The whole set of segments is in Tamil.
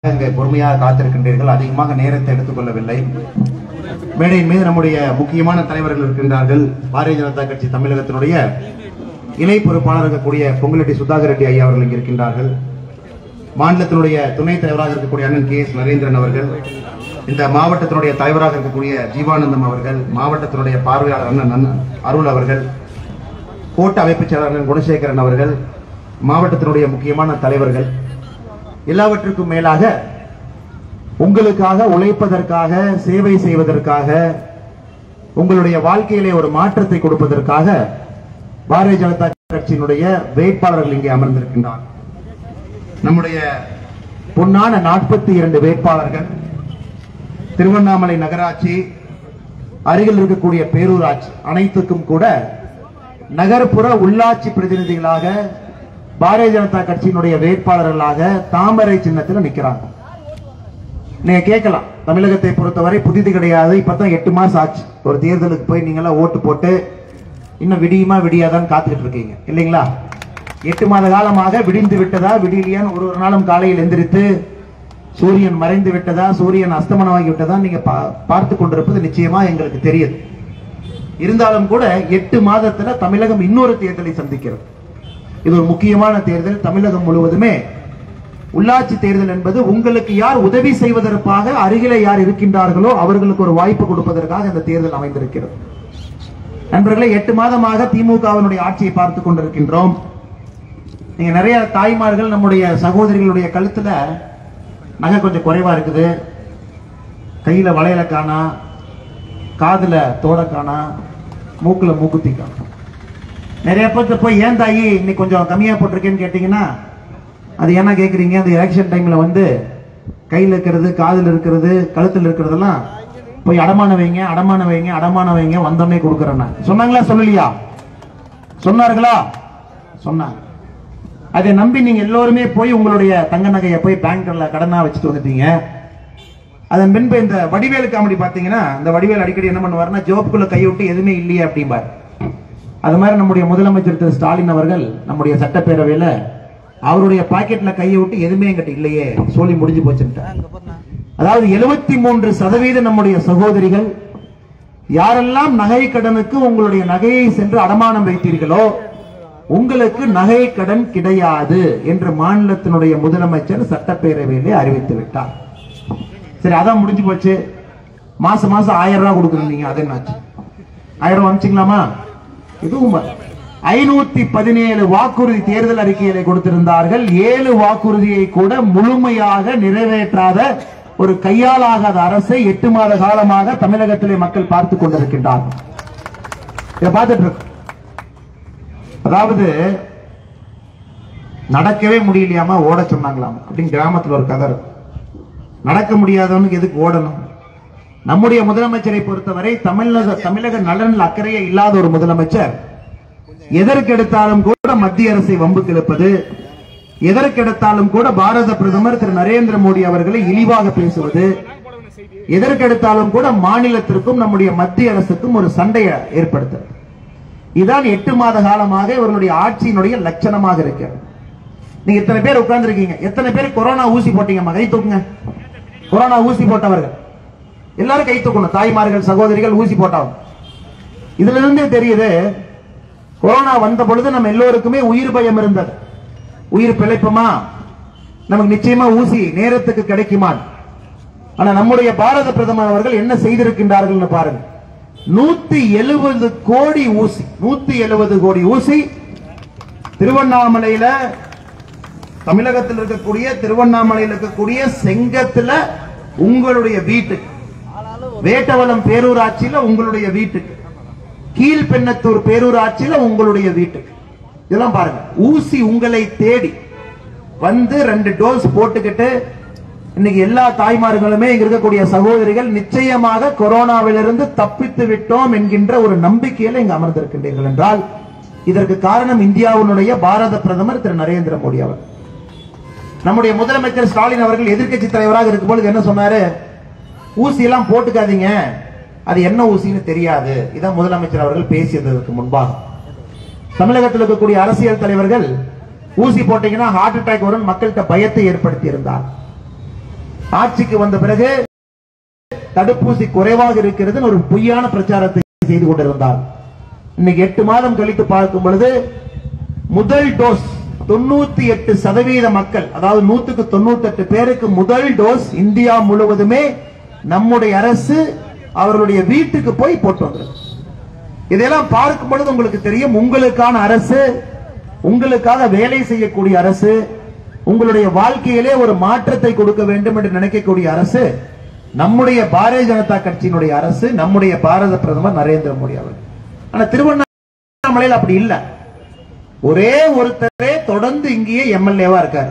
அங்கே பொறுமையாக காத்திருக்கின்றீர்கள் அதிகமாக நேரத்தை எடுத்துக்கொள்ளவில்லை மேடையின் மீது நம்முடைய முக்கியமான தலைவர்கள் இருக்கின்றார்கள் பாரதிய ஜனதா கட்சி தமிழகத்தினுடைய இணை பொறுப்பாளர் இருக்கக்கூடிய பொங்குலட்டி சுதாகர் ரெட்டி ஐயா அவர்கள் இங்கு இருக்கின்றார்கள் மாநிலத்தினுடைய துணைத் தலைவராக இருக்கக்கூடிய அண்ணன் கே எஸ் நரேந்திரன் அவர்கள் இந்த மாவட்டத்தினுடைய தலைவராக இருக்கக்கூடிய ஜீவானந்தம் அவர்கள் மாவட்டத்தினுடைய பார்வையாளர் அண்ணன் அண்ணன் அருள் அவர்கள் கோட்ட அமைப்புச் செயலாளர் அண்ணன் குணசேகரன் அவர்கள் மாவட்டத்தினுடைய முக்கியமான தலைவர்கள் எல்லாவற்றுக்கும் மேலாக உங்களுக்காக உழைப்பதற்காக சேவை செய்வதற்காக உங்களுடைய வாழ்க்கையிலே ஒரு மாற்றத்தை கொடுப்பதற்காக பாரதிய ஜனதா கட்சியினுடைய வேட்பாளர்கள் இங்கே அமர்ந்திருக்கின்றார் நம்முடைய பொன்னான நாற்பத்தி இரண்டு வேட்பாளர்கள் திருவண்ணாமலை நகராட்சி அருகில் இருக்கக்கூடிய பேரூராட்சி அனைத்துக்கும் கூட நகர்ப்புற உள்ளாட்சி பிரதிநிதிகளாக பாரதிய ஜனதா கட்சியினுடைய வேட்பாளர்களாக தாமரை சின்னத்தில் நிக்கிறாங்க நீங்க கேட்கலாம் தமிழகத்தை பொறுத்தவரை புதிது கிடையாது இப்பதான் எட்டு மாசம் ஆச்சு ஒரு தேர்தலுக்கு போய் நீங்க எல்லாம் ஓட்டு போட்டு இன்னும் விடியுமா விடியாதான்னு காத்துக்கிட்டு இருக்கீங்க இல்லைங்களா எட்டு மாத காலமாக விடிந்து விட்டதா விடியலையான்னு ஒரு ஒரு நாளும் காலையில் எந்திரித்து சூரியன் மறைந்து விட்டதா சூரியன் அஸ்தமனமாகி விட்டதா நீங்க பா- பார்த்து கொண்டிருப்பது நிச்சயமா எங்களுக்கு தெரியுது இருந்தாலும் கூட எட்டு மாதத்துல தமிழகம் இன்னொரு தேர்தலை சந்திக்கிறது இது ஒரு முக்கியமான தேர்தல் தமிழகம் முழுவதுமே உள்ளாட்சி தேர்தல் என்பது உங்களுக்கு யார் உதவி செய்வதற்காக அருகிலே யார் இருக்கின்றார்களோ அவர்களுக்கு ஒரு வாய்ப்பு கொடுப்பதற்காக இந்த தேர்தல் அமைந்திருக்கிறது நண்பர்களே எட்டு மாதமாக திமுகவினுடைய ஆட்சியை பார்த்து கொண்டிருக்கின்றோம் நீங்க நிறைய தாய்மார்கள் நம்முடைய சகோதரிகளுடைய கழுத்துல நகை கொஞ்சம் குறைவா இருக்குது கையில வளையல காணா காதுல தோட காணா மூக்குல மூக்குத்தி காணா நிறைய பேர்த்த போய் ஏன் தாயி இன்னைக்கு கொஞ்சம் கம்மியா போட்டிருக்கேன்னு கேட்டீங்கன்னா அது என்ன கேக்குறீங்க அந்த எலெக்ஷன் டைம்ல வந்து கையில இருக்கிறது காதுல இருக்கிறது கழுத்துல இருக்கிறதெல்லாம் போய் அடமான வைங்க அடமான வைங்க அடமான வைங்க வந்தோடனே கொடுக்கறேன் சொன்னாங்களா சொல்லலையா சொன்னார்களா சொன்னாங்க அதை நம்பி நீங்க எல்லோருமே போய் உங்களுடைய தங்க நகையை போய் பேங்க்ல கடனா வச்சுட்டு வந்துட்டீங்க அதன் பின்பு இந்த வடிவேலு காமெடி பாத்தீங்கன்னா இந்த வடிவேல் அடிக்கடி என்ன பண்ணுவாருன்னா ஜோப்புக்குள்ள கை விட்டு எதுவுமே இல்லையே அப்படிம்பார் அது மாதிரி நம்முடைய முதலமைச்சர் திரு ஸ்டாலின் அவர்கள் நம்முடைய சட்டப்பேரவையில அவருடைய பாக்கெட்ல கையை விட்டு எதுவுமே எங்கிட்ட இல்லையே சொல்லி முடிஞ்சு போச்சுட்டார் அதாவது எழுபத்தி மூன்று சதவீதம் நம்முடைய சகோதரிகள் யாரெல்லாம் நகை கடனுக்கு உங்களுடைய நகையை சென்று அடமானம் வைத்தீர்களோ உங்களுக்கு நகை கடன் கிடையாது என்று மாநிலத்தினுடைய முதலமைச்சர் சட்டப்பேரவையிலே அறிவித்து விட்டார் சரி அதான் முடிஞ்சு போச்சு மாசம் மாசம் ஆயிரம் ரூபாய் கொடுக்குறீங்க அது என்னாச்சு ஆயிரம் ரூபாய் அனுப்பிச்சிங்களாமா இதுவும் ஐநூத்தி பதினேழு வாக்குறுதி தேர்தல் அறிக்கையிலே கொடுத்திருந்தார்கள் ஏழு வாக்குறுதியை கூட முழுமையாக நிறைவேற்றாத ஒரு கையாலாகாத அரசை எட்டு மாத காலமாக தமிழகத்திலே மக்கள் பார்த்துக் கொண்டிருக்கின்றார்கள் இதை பார்த்துட்டு இருக்கோம் அதாவது நடக்கவே முடியலையாமா ஓட சொன்னாங்களாம் அப்படின்னு கிராமத்துல ஒரு கதை இருக்கும் நடக்க முடியாதவனுக்கு எதுக்கு ஓடணும் நம்முடைய முதலமைச்சரை பொறுத்தவரை தமிழக தமிழக நலனில் அக்கறையே இல்லாத ஒரு முதலமைச்சர் எதற்கெடுத்தாலும் கூட மத்திய அரசை வம்புக்கு இழுப்பது எதற்கெடுத்தாலும் கூட பாரத பிரதமர் திரு நரேந்திர மோடி அவர்களை இழிவாக பேசுவது எதற்கெடுத்தாலும் கூட மாநிலத்திற்கும் நம்முடைய மத்திய அரசுக்கும் ஒரு சண்டையை ஏற்படுத்துறது இதான் எட்டு மாத காலமாக இவர்களுடைய ஆட்சியினுடைய லட்சணமாக இருக்கிறது நீங்க இத்தனை பேர் உட்கார்ந்து இருக்கீங்க எத்தனை பேர் கொரோனா ஊசி போட்டீங்கம்மா கை தூக்குங்க கொரோனா ஊசி போட்டவர்கள் எல்லாரும் கை தூக்கணும் தாய்மார்கள் சகோதரிகள் ஊசி போட்டவங்க இதுல இருந்தே தெரியுது கொரோனா வந்த பொழுது நம்ம எல்லோருக்குமே உயிர் பயம் இருந்தது உயிர் பிழைப்புமா நமக்கு நிச்சயமா ஊசி நேரத்துக்கு கிடைக்குமா ஆனா நம்முடைய பாரத பிரதமர் அவர்கள் என்ன செய்திருக்கின்றார்கள் பாருங்க நூத்தி எழுபது கோடி ஊசி நூத்தி எழுபது கோடி ஊசி திருவண்ணாமலையில தமிழகத்தில் இருக்கக்கூடிய திருவண்ணாமலையில் இருக்கக்கூடிய செங்கத்துல உங்களுடைய வீட்டுக்கு வேட்டவலம் பேரூராட்சியில உங்களுடைய வீட்டுக்கு கீழ்பெண்ணத்தூர் பேரூராட்சியில உங்களுடைய வீட்டுக்கு இதெல்லாம் பாருங்க ஊசி உங்களை தேடி வந்து ரெண்டு டோஸ் போட்டுக்கிட்டு இன்னைக்கு எல்லா தாய்மார்களுமே இங்க இருக்கக்கூடிய சகோதரிகள் நிச்சயமாக கொரோனாவிலிருந்து தப்பித்து விட்டோம் என்கின்ற ஒரு நம்பிக்கையில இங்க அமர்ந்திருக்கின்றீர்கள் என்றால் இதற்கு காரணம் இந்தியாவினுடைய பாரத பிரதமர் திரு நரேந்திர மோடி அவர் நம்முடைய முதலமைச்சர் ஸ்டாலின் அவர்கள் எதிர்க்கட்சி தலைவராக இருக்கும் பொழுது என்ன சொன்னாரு ஊசி எல்லாம் போட்டுக்காதீங்க அது என்ன ஊசின்னு தெரியாது இதான் முதலமைச்சர் அவர்கள் பேசியதற்கு முன்பாக தமிழகத்தில் இருக்கக்கூடிய அரசியல் தலைவர்கள் ஊசி போட்டீங்கன்னா ஹார்ட் அட்டாக் வரும் மக்கள்கிட்ட பயத்தை ஏற்படுத்தி இருந்தார் ஆட்சிக்கு வந்த பிறகு தடுப்பூசி குறைவாக இருக்கிறது ஒரு பொய்யான பிரச்சாரத்தை செய்து கொண்டிருந்தார் இன்னைக்கு எட்டு மாதம் கழித்து பார்க்கும் பொழுது முதல் டோஸ் தொண்ணூத்தி எட்டு சதவீத மக்கள் அதாவது நூத்துக்கு தொண்ணூத்தி எட்டு பேருக்கு முதல் டோஸ் இந்தியா முழுவதுமே நம்முடைய அரசு அவர்களுடைய வீட்டுக்கு போய் போட்டு வந்திருக்கு இதெல்லாம் பார்க்கும் பொழுது உங்களுக்கு தெரியும் உங்களுக்கான அரசு உங்களுக்காக வேலை செய்யக்கூடிய அரசு உங்களுடைய வாழ்க்கையிலே ஒரு மாற்றத்தை கொடுக்க வேண்டும் என்று நினைக்கக்கூடிய அரசு நம்முடைய பாரதிய ஜனதா கட்சியினுடைய அரசு நம்முடைய பாரத பிரதமர் நரேந்திர மோடி அவர்கள் ஆனா திருவண்ணாமலையில் அப்படி இல்ல ஒரே ஒருத்தரே தொடர்ந்து இங்கேயே எம்எல்ஏவா இருக்காரு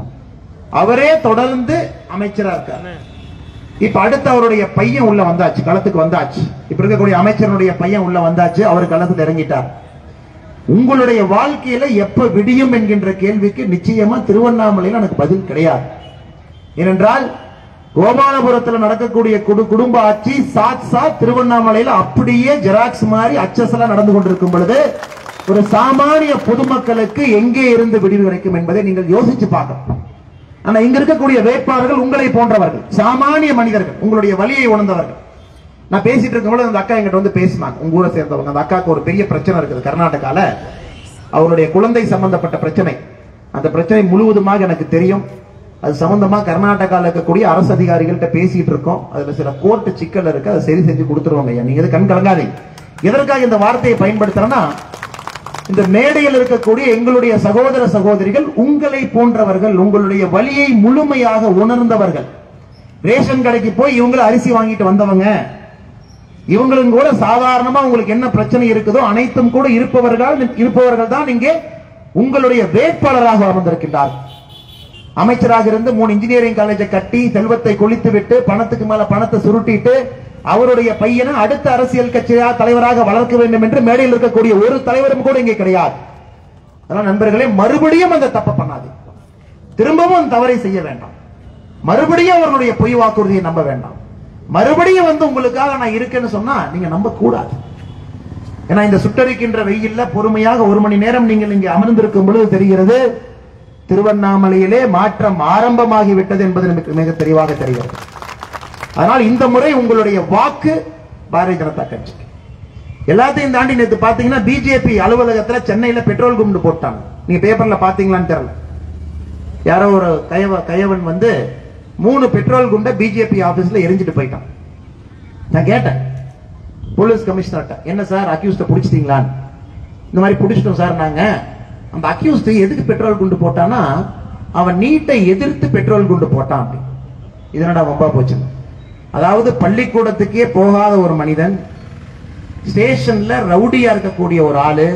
அவரே தொடர்ந்து அமைச்சரா இருக்காரு இப்ப அடுத்து அவருடைய பையன் உள்ள வந்தாச்சு களத்துக்கு வந்தாச்சு இப்ப இருக்கக்கூடிய அமைச்சருடைய பையன் உள்ள வந்தாச்சு அவர் களத்துல இறங்கிட்டார் உங்களுடைய வாழ்க்கையில எப்ப விடியும் என்கின்ற கேள்விக்கு நிச்சயமா திருவண்ணாமலையில் எனக்கு பதில் கிடையாது ஏனென்றால் கோபாலபுரத்தில் நடக்கக்கூடிய குடு- குடும்ப ஆட்சி சாத் சாத் திருவண்ணாமலையில் அப்படியே ஜெராக்ஸ் மாதிரி அச்சசலா நடந்து கொண்டிருக்கும் பொழுது ஒரு சாமானிய பொதுமக்களுக்கு எங்கே இருந்து விடிவு கிடைக்கும் என்பதை நீங்கள் யோசிச்சு பார்க்கணும் ஆனா இங்க இருக்கக்கூடிய வேட்பாளர்கள் உங்களை போன்றவர்கள் சாமானிய மனிதர்கள் உங்களுடைய வழியை உணர்ந்தவர்கள் நான் பேசிட்டு இருக்கும்போது அந்த அக்கா என்கிட்ட வந்து பேசினாங்க உங்க ஊரை சேர்ந்தவங்க அந்த அக்காவுக்கு ஒரு பெரிய பிரச்சனை இருக்குது கர்நாடகால அவருடைய குழந்தை சம்பந்தப்பட்ட பிரச்சனை அந்த பிரச்சனை முழுவதுமாக எனக்கு தெரியும் அது சம்பந்தமா கர்நாடகால இருக்கக்கூடிய அரசு அதிகாரிகள்கிட்ட பேசிட்டு இருக்கோம் அதுல சில கோர்ட்டு சிக்கல் இருக்கு அதை சரி செஞ்சு கொடுத்துருவாங்க ஐயா நீங்க எது கண் கலங்காதீங்க எதற்காக இந்த வார்த்தையை பயன்படுத்துறேன்னா இந்த மேடையில் இருக்கக்கூடிய எங்களுடைய சகோதர சகோதரிகள் உங்களை போன்றவர்கள் உங்களுடைய வழியை முழுமையாக உணர்ந்தவர்கள் ரேஷன் கடைக்கு போய் இவங்கள அரிசி வாங்கிட்டு வந்தவங்க இவங்களும் கூட சாதாரணமா உங்களுக்கு என்ன பிரச்சனை இருக்குதோ அனைத்தும் கூட இருப்பவர்கள் இருப்பவர்கள் தான் இங்கே உங்களுடைய வேட்பாளராக அமர்ந்திருக்கின்றார் அமைச்சராக இருந்து மூணு இன்ஜினியரிங் காலேஜை கட்டி செல்வத்தை கொளித்து விட்டு பணத்துக்கு மேல பணத்தை சுருட்டிட்டு அவருடைய பையனை அடுத்த அரசியல் கட்சியா தலைவராக வளர்க்க வேண்டும் என்று மேடையில் இருக்கக்கூடிய ஒரு தலைவரும் கூட இங்கே கிடையாது அதனால் நண்பர்களே மறுபடியும் அந்த தப்ப பண்ணாது திரும்பவும் அந்த தவறை செய்ய வேண்டாம் மறுபடியும் அவர்களுடைய பொய் வாக்குறுதியை நம்ப வேண்டாம் மறுபடியும் வந்து உங்களுக்காக நான் இருக்கேன்னு சொன்னா நீங்க நம்ப கூடாது ஏன்னா இந்த சுட்டரிக்கின்ற வெயில்ல பொறுமையாக ஒரு மணி நேரம் நீங்கள் இங்கே அமர்ந்திருக்கும் பொழுது தெரிகிறது திருவண்ணாமலையிலே மாற்றம் ஆரம்பமாகிவிட்டது என்பது நமக்கு மிக தெளிவாக தெரிகிறது அதனால் இந்த முறை உங்களுடைய வாக்கு பாரதிய ஜனதா கட்சி எல்லாத்தையும் தாண்டி நேத்து பாத்தீங்கன்னா பிஜேபி அலுவலகத்துல சென்னையில பெட்ரோல் குண்டு போட்டாங்க நீங்க பேப்பர்ல பாத்தீங்களான்னு தெரியல யாரோ ஒரு கயவ கயவன் வந்து மூணு பெட்ரோல் குண்டை பிஜேபி ஆபீஸ்ல எரிஞ்சிட்டு போயிட்டான் நான் கேட்டேன் போலீஸ் கமிஷனர்ட்ட என்ன சார் அக்யூஸ்ட பிடிச்சிட்டீங்களான்னு இந்த மாதிரி பிடிச்சிட்டோம் சார் நாங்க அந்த அக்யூஸ்ட் எதுக்கு பெட்ரோல் குண்டு போட்டானா அவன் நீட்டை எதிர்த்து பெட்ரோல் குண்டு போட்டான் அப்படி இதனடா வம்பா போச்சு அதாவது பள்ளிக்கூடத்துக்கே போகாத ஒரு மனிதன் ஸ்டேஷன்ல ரவுடியா இருக்கக்கூடிய ஒரு ஆளு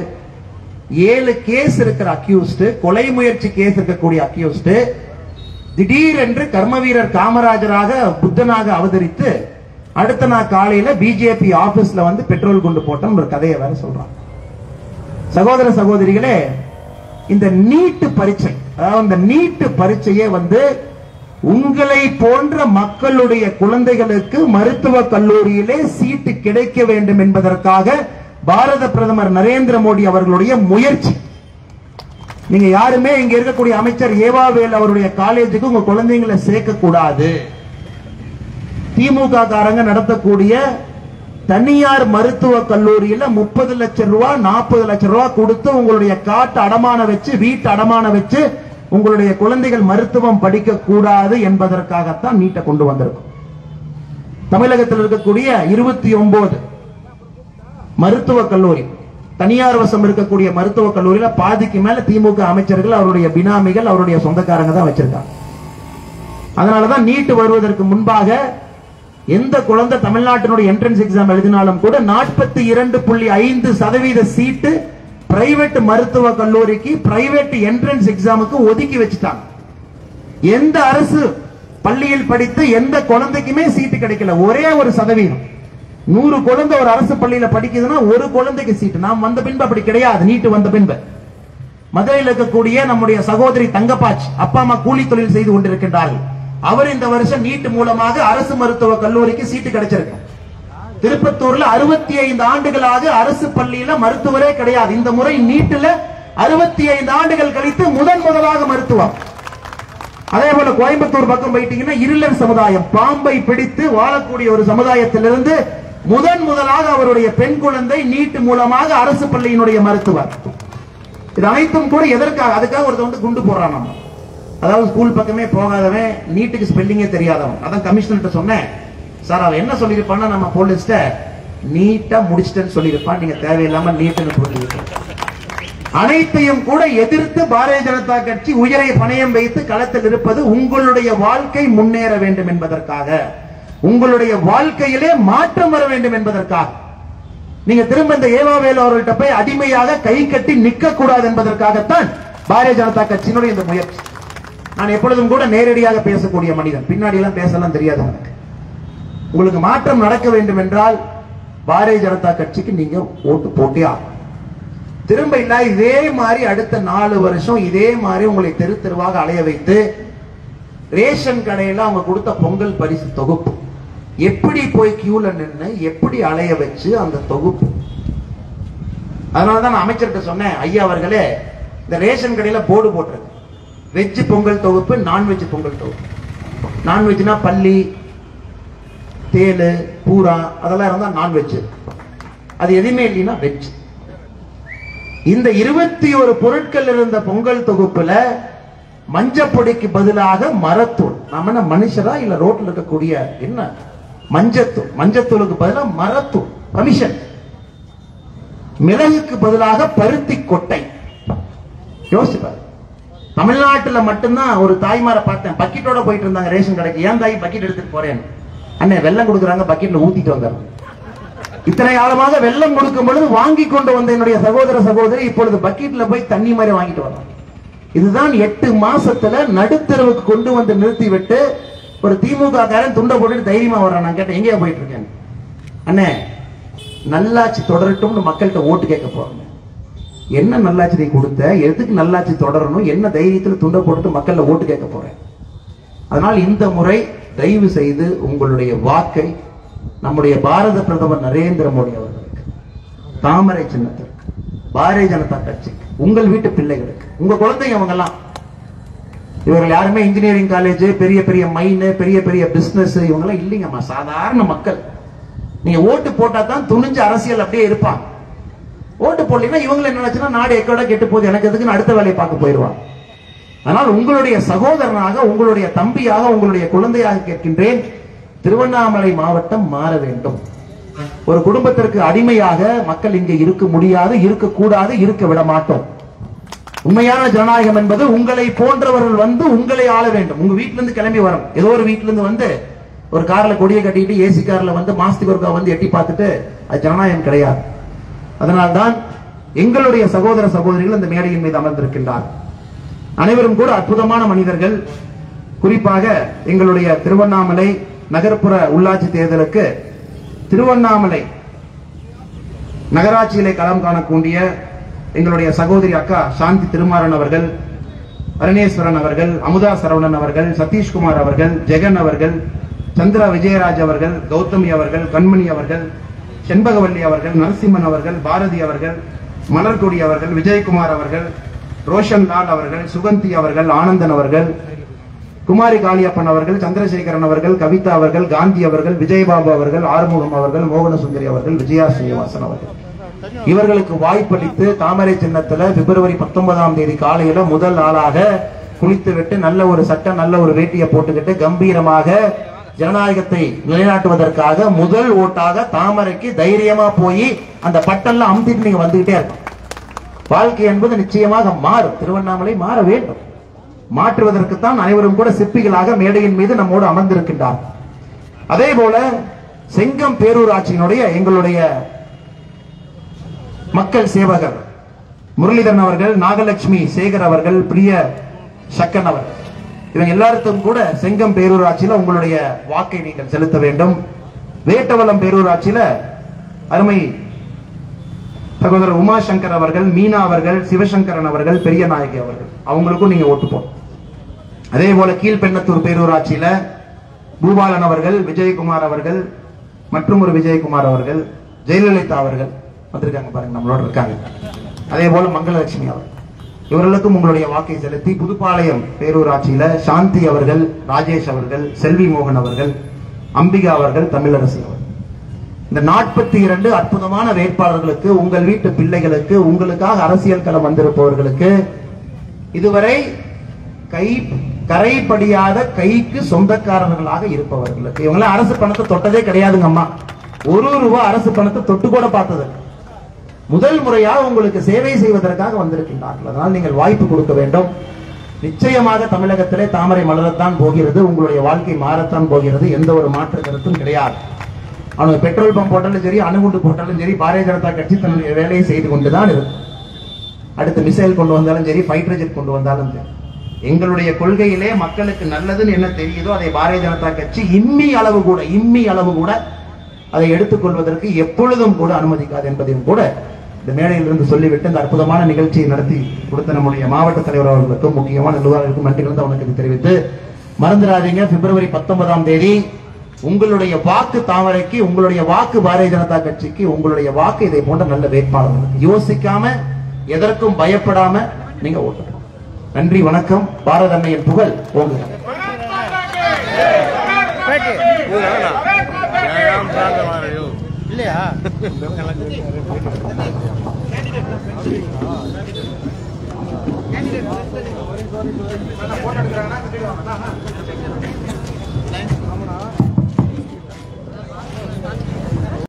ஏழு கேஸ் இருக்கிற அக்யூஸ்ட் கொலை முயற்சி கேஸ் இருக்கக்கூடிய அக்யூஸ்ட் திடீரென்று கர்மவீரர் காமராஜராக புத்தனாக அவதரித்து அடுத்த நாள் காலையில பிஜேபி ஆபீஸ்ல வந்து பெட்ரோல் குண்டு போட்டோம் ஒரு கதையை வேற சொல்றான் சகோதர சகோதரிகளே இந்த நீட்டு பரீட்சை அதாவது இந்த நீட்டு பரீட்சையே வந்து உங்களை போன்ற மக்களுடைய குழந்தைகளுக்கு மருத்துவ கல்லூரியிலே சீட்டு கிடைக்க வேண்டும் என்பதற்காக பாரத பிரதமர் நரேந்திர மோடி அவர்களுடைய முயற்சி நீங்க யாருமே இங்க இருக்கக்கூடிய அமைச்சர் ஏவாவேல் அவருடைய காலேஜுக்கு உங்க குழந்தைங்களை சேர்க்க கூடாது திமுக காரங்க நடத்தக்கூடிய தனியார் மருத்துவ கல்லூரியில முப்பது லட்சம் ரூபாய் நாற்பது லட்சம் ரூபாய் கொடுத்து உங்களுடைய காட்டு அடமான வச்சு வீட்டு அடமான வச்சு உங்களுடைய குழந்தைகள் மருத்துவம் படிக்க கூடாது என்பதற்காகத்தான் நீட்டை கொண்டு வந்திருக்கும் தமிழகத்தில் இருக்கக்கூடிய இருபத்தி ஒன்பது மருத்துவ கல்லூரி தனியார் வசம் இருக்கக்கூடிய மருத்துவ கல்லூரியில பாதிக்கு மேல திமுக அமைச்சர்கள் அவருடைய பினாமிகள் அவருடைய சொந்தக்காரங்க தான் வச்சிருக்காங்க அதனாலதான் நீட் வருவதற்கு முன்பாக எந்த குழந்தை தமிழ்நாட்டினுடைய என்ட்ரன்ஸ் எக்ஸாம் எழுதினாலும் கூட நாற்பத்தி இரண்டு புள்ளி ஐந்து சதவீத சீட்டு பிரைவேட் மருத்துவ கல்லூரிக்கு பிரைவேட் என்ட்ரன்ஸ் எக்ஸாமுக்கு ஒதுக்கி வச்சுட்டாங்க எந்த அரசு பள்ளியில் படித்து எந்த குழந்தைக்குமே சீட்டு கிடைக்கல ஒரே ஒரு சதவீதம் நூறு குழந்தை ஒரு அரசு பள்ளியில படிக்குதுன்னா ஒரு குழந்தைக்கு சீட்டு நாம் வந்த பின்பு அப்படி கிடையாது நீட்டு வந்த பின்பு மதுரையில் இருக்கக்கூடிய நம்முடைய சகோதரி தங்கப்பாச் அப்பா அம்மா கூலி தொழில் செய்து கொண்டிருக்கின்றார்கள் அவர் இந்த வருஷம் நீட் மூலமாக அரசு மருத்துவ கல்லூரிக்கு சீட்டு கிடைச்சிருக்கு திருப்பத்தூர்ல அறுபத்தி ஐந்து ஆண்டுகளாக அரசு பள்ளியில மருத்துவரே கிடையாது இந்த முறை நீட்டுல அறுபத்தி ஐந்து ஆண்டுகள் கழித்து முதன் முதலாக மருத்துவம் அதே போல கோயம்புத்தூர் பக்கம் போயிட்டீங்கன்னா இருளர் சமுதாயம் பாம்பை பிடித்து வாழக்கூடிய ஒரு சமுதாயத்திலிருந்து முதன் முதலாக அவருடைய பெண் குழந்தை நீட் மூலமாக அரசு பள்ளியினுடைய மருத்துவர் இது அனைத்தும் கூட எதற்காக அதுக்காக ஒருத்தன் வந்து குண்டு போடுறான் நம்ம அதாவது ஸ்கூல் பக்கமே போகாதவன் நீட்டுக்கு ஸ்பெல்லிங்கே தெரியாதவன் அதான் கமிஷனர்கிட்ட சொன்னேன் சார் அவன் என்ன சொல்லியிருப்பான்னா நம்ம போலீஸ்ட நீட்டா முடிச்சிட்டேன்னு சொல்லியிருப்பான் நீங்க தேவையில்லாம நீட்டுன்னு போட்டுருக்கீங்க அனைத்தையும் கூட எதிர்த்து பாரதிய ஜனதா கட்சி உயிரை பணயம் வைத்து களத்தில் இருப்பது உங்களுடைய வாழ்க்கை முன்னேற வேண்டும் என்பதற்காக உங்களுடைய வாழ்க்கையிலே மாற்றம் வர வேண்டும் என்பதற்காக நீங்க திரும்ப இந்த ஏவாவேலு அவர்கள்ட்ட போய் அடிமையாக கை கட்டி நிற்க கூடாது என்பதற்காகத்தான் பாரதிய ஜனதா கட்சியினுடைய இந்த முயற்சி நான் எப்பொழுதும் கூட நேரடியாக பேசக்கூடிய மனிதன் பின்னாடி எல்லாம் பேசலாம் தெரியாது எனக்கு உங்களுக்கு மாற்றம் நடக்க வேண்டும் என்றால் பாரதிய ஜனதா கட்சிக்கு நீங்க ஓட்டு போட்டே ஆகும் திரும்ப இல்ல இதே மாதிரி அடுத்த நாலு வருஷம் இதே மாதிரி உங்களை தெரு தெருவாக அலைய வைத்து ரேஷன் கடையில அவங்க கொடுத்த பொங்கல் பரிசு தொகுப்பு எப்படி போய் கியூல நின்னு எப்படி அலைய வச்சு அந்த தொகுப்பு அதனாலதான் நான் அமைச்சர்கிட்ட சொன்னேன் ஐயா அவர்களே இந்த ரேஷன் கடையில போர்டு போட்டிருக்கு வெஜ் பொங்கல் தொகுப்பு நான்வெஜ் பொங்கல் தொகுப்பு நான்வெஜ்னா பள்ளி தேலு பூரா அதெல்லாம் இருந்தா நான்வெஜ் அது எதுவுமே இல்லைன்னா வெஜ் இந்த இருபத்தி ஒரு பொருட்கள் இருந்த பொங்கல் தொகுப்புல மஞ்சப்பொடிக்கு பதிலாக மரத்தூள் நம்ம என்ன மனுஷரா இல்ல ரோட்ல இருக்கக்கூடிய என்ன மஞ்சத்தூள் மஞ்சத்தூளுக்கு பதிலாக மரத்தூள் கமிஷன் மிளகுக்கு பதிலாக பருத்தி கொட்டை யோசிச்சு பாரு தமிழ்நாட்டுல மட்டும்தான் ஒரு தாய்மாரை பார்த்தேன் பக்கெட்டோட போயிட்டு இருந்தாங்க ரேஷன் கடைக்கு ஏன் தாய் பக்கெட் எடுத்துட்டு போறேன் அண்ணே வெள்ளம் கொடுக்குறாங்க பக்கெட்ல ஊத்திட்டு வந்தாங்க இத்தனை காலமாக வெள்ளம் கொடுக்கும் பொழுது வாங்கி கொண்டு வந்த என்னுடைய சகோதர சகோதரி இப்பொழுது பக்கெட்ல போய் தண்ணி மாதிரி வாங்கிட்டு வர்றாங்க இதுதான் எட்டு மாசத்துல நடுத்தரவுக்கு கொண்டு வந்து நிறுத்தி விட்டு ஒரு திமுக காரன் துண்டை போட்டுட்டு தைரியமா வர்றான் நான் கேட்டேன் எங்கேயா போயிட்டு இருக்கேன் அண்ணே நல்லாட்சி தொடரட்டும்னு மக்கள்கிட்ட ஓட்டு கேட்க போறாங்க என்ன நல்லாட்சி நீ கொடுத்த எதுக்கு நல்லாட்சி தொடரணும் என்ன தைரியத்துல துண்டை போட்டுட்டு மக்கள்ல ஓட்டு கேட்க போறேன் அதனால் இந்த முறை தயவு செய்து உங்களுடைய வாக்கை நம்முடைய பாரத பிரதமர் நரேந்திர மோடி அவர்களுக்கு தாமரை சின்னத்திற்கு பாரதிய ஜனதா கட்சிக்கு உங்கள் வீட்டு பிள்ளைகளுக்கு உங்க குழந்தைங்க அவங்கெல்லாம் இவர்கள் யாருமே இன்ஜினியரிங் காலேஜ் பெரிய பெரிய மைன் பெரிய பெரிய பிசினஸ் இவங்கெல்லாம் இல்லைங்கம்மா சாதாரண மக்கள் நீங்க ஓட்டு போட்டா தான் துணிஞ்சு அரசியல் அப்படியே இருப்பாங்க ஓட்டு போடலைன்னா இவங்களை என்ன நினைச்சுன்னா நாடு எக்கோட கெட்டு போகுது எனக்கு எதுக்குன்னு அடுத்த வேலையை பார்க்க போயிடுவாங்க ஆனால் உங்களுடைய சகோதரனாக உங்களுடைய தம்பியாக உங்களுடைய குழந்தையாக கேட்கின்றேன் திருவண்ணாமலை மாவட்டம் மாற வேண்டும் ஒரு குடும்பத்திற்கு அடிமையாக மக்கள் இங்கே இருக்க முடியாது இருக்கக்கூடாது இருக்க விட மாட்டோம் உண்மையான ஜனநாயகம் என்பது உங்களை போன்றவர்கள் வந்து உங்களை ஆள வேண்டும் உங்க வீட்ல இருந்து கிளம்பி வரும் ஏதோ ஒரு வீட்ல இருந்து வந்து ஒரு கார்ல கொடியை கட்டிட்டு ஏசி கார்ல வந்து மாசத்துக்கு ஒருக்கா வந்து எட்டி பார்த்துட்டு அது ஜனநாயகம் கிடையாது அதனால்தான் எங்களுடைய சகோதர சகோதரிகள் இந்த மேடையின் மீது அமர்ந்திருக்கின்றார் அனைவரும் கூட அற்புதமான மனிதர்கள் குறிப்பாக எங்களுடைய திருவண்ணாமலை நகர்ப்புற உள்ளாட்சி தேர்தலுக்கு திருவண்ணாமலை நகராட்சியிலே களம் காணக்கூடிய எங்களுடைய சகோதரி அக்கா சாந்தி திருமாறன் அவர்கள் அருணேஸ்வரன் அவர்கள் அமுதா சரவணன் அவர்கள் சதீஷ்குமார் அவர்கள் ஜெகன் அவர்கள் சந்திரா விஜயராஜ் அவர்கள் கௌதமி அவர்கள் கண்மணி அவர்கள் செண்பகவல்லி அவர்கள் நரசிம்மன் அவர்கள் பாரதி அவர்கள் மலர்கொடி அவர்கள் விஜயகுமார் அவர்கள் ரோஷன் லால் அவர்கள் சுகந்தி அவர்கள் ஆனந்தன் அவர்கள் குமாரி காளியப்பன் அவர்கள் சந்திரசேகரன் அவர்கள் கவிதா அவர்கள் காந்தி அவர்கள் விஜயபாபு அவர்கள் ஆறுமுகம் அவர்கள் மோகனசுந்தரி அவர்கள் விஜயா ஸ்ரீனிவாசன் அவர்கள் இவர்களுக்கு வாய்ப்பளித்து தாமரை சின்னத்துல பிப்ரவரி பத்தொன்பதாம் தேதி காலையில முதல் நாளாக குளித்து விட்டு நல்ல ஒரு சட்டம் நல்ல ஒரு வேட்டியை போட்டுக்கிட்டு கம்பீரமாக ஜனநாயகத்தை நிலைநாட்டுவதற்காக முதல் ஓட்டாக தாமரைக்கு தைரியமா போய் அந்த பட்டன்ல அமுத்திட்டு நீங்க வந்துகிட்டே இருக்கும் வாழ்க்கை என்பது நிச்சயமாக மாறும் திருவண்ணாமலை மாற வேண்டும் மாற்றுவதற்குத்தான் அனைவரும் கூட சிற்பிகளாக மேடையின் மீது நம்மோடு அமர்ந்திருக்கின்றார் அதே போல செங்கம் பேரூராட்சியினுடைய எங்களுடைய மக்கள் சேவகர் முரளிதரன் அவர்கள் நாகலட்சுமி சேகர் அவர்கள் பிரிய சக்கன் அவர்கள் இவங்க எல்லாருக்கும் கூட செங்கம் பேரூராட்சியில உங்களுடைய வாக்கை நீங்கள் செலுத்த வேண்டும் வேட்டவலம் பேரூராட்சியில அருமை சகோதரர் உமாசங்கர் அவர்கள் மீனா அவர்கள் சிவசங்கரன் அவர்கள் பெரிய நாயகி அவர்கள் அவங்களுக்கும் நீங்க ஓட்டு போடணும் அதே போல கீழ்பெண்ணத்தூர் பேரூராட்சியில பூபாலன் அவர்கள் விஜயகுமார் அவர்கள் மற்றும் ஒரு விஜயகுமார் அவர்கள் ஜெயலலிதா அவர்கள் வந்திருக்காங்க பாருங்க நம்மளோட இருக்காங்க அதே போல மங்களலட்சுமி அவர்கள் இவர்களுக்கும் உங்களுடைய வாக்கை செலுத்தி புதுப்பாளையம் பேரூராட்சியில சாந்தி அவர்கள் ராஜேஷ் அவர்கள் செல்வி மோகன் அவர்கள் அம்பிகா அவர்கள் தமிழரசி அவர்கள் இந்த நாற்பத்தி இரண்டு அற்புதமான வேட்பாளர்களுக்கு உங்கள் வீட்டு பிள்ளைகளுக்கு உங்களுக்காக அரசியல் களம் வந்திருப்பவர்களுக்கு இதுவரை கை கரைப்படியாத கைக்கு சொந்தக்காரர்களாக இருப்பவர்களுக்கு இவங்க அரசு பணத்தை தொட்டதே கிடையாதுங்க அம்மா ஒரு ரூபா அரசு பணத்தை தொட்டு கூட பார்த்தது இல்ல. முதல் முறையாக உங்களுக்கு சேவை செய்வதற்காக வந்திருக்கின்றார்கள் அதனால் நீங்கள் வாய்ப்பு கொடுக்க வேண்டும் நிச்சயமாக தமிழகத்திலே தாமரை மலரத்தான் போகிறது உங்களுடைய வாழ்க்கை மாறத்தான் போகிறது எந்த ஒரு மாற்று கருத்தும் கிடையாது அவனுக்கு பெட்ரோல் பம்ப் போட்டாலும் சரி அணுகுண்டு போட்டாலும் சரி பாரதிய ஜனதா கட்சி தன்னுடைய வேலையை செய்து கொண்டுதான் இருக்கும் அடுத்து மிசைல் கொண்டு வந்தாலும் சரி ஃபைட்டர் ஜெட் கொண்டு வந்தாலும் சரி எங்களுடைய கொள்கையிலே மக்களுக்கு நல்லதுன்னு என்ன தெரியுதோ அதை பாரதிய ஜனதா கட்சி இம்மி அளவு கூட இம்மி அளவு கூட அதை எடுத்துக்கொள்வதற்கு எப்பொழுதும் கூட அனுமதிக்காது என்பதையும் கூட இந்த மேடையிலிருந்து சொல்லிவிட்டு இந்த அற்புதமான நிகழ்ச்சியை நடத்தி கொடுத்த நம்முடைய மாவட்ட தலைவர் அவர்களுக்கும் முக்கியமான நிர்வாகிகளுக்கும் நன்றி கலந்து அவனுக்கு தெரிவித்து மறந்துடாதீங்க பிப்ரவரி பத்தொன்பதாம் தேதி உங்களுடைய வாக்கு தாமரைக்கு உங்களுடைய வாக்கு பாரதிய ஜனதா கட்சிக்கு உங்களுடைய வாக்கு இதை போன்ற நல்ல வேட்பாளர்களுக்கு யோசிக்காம எதற்கும் பயப்படாம நீங்க ஓட்டு நன்றி வணக்கம் பாரத அன்னையின் புகழ் ஓங்குக இல்லையா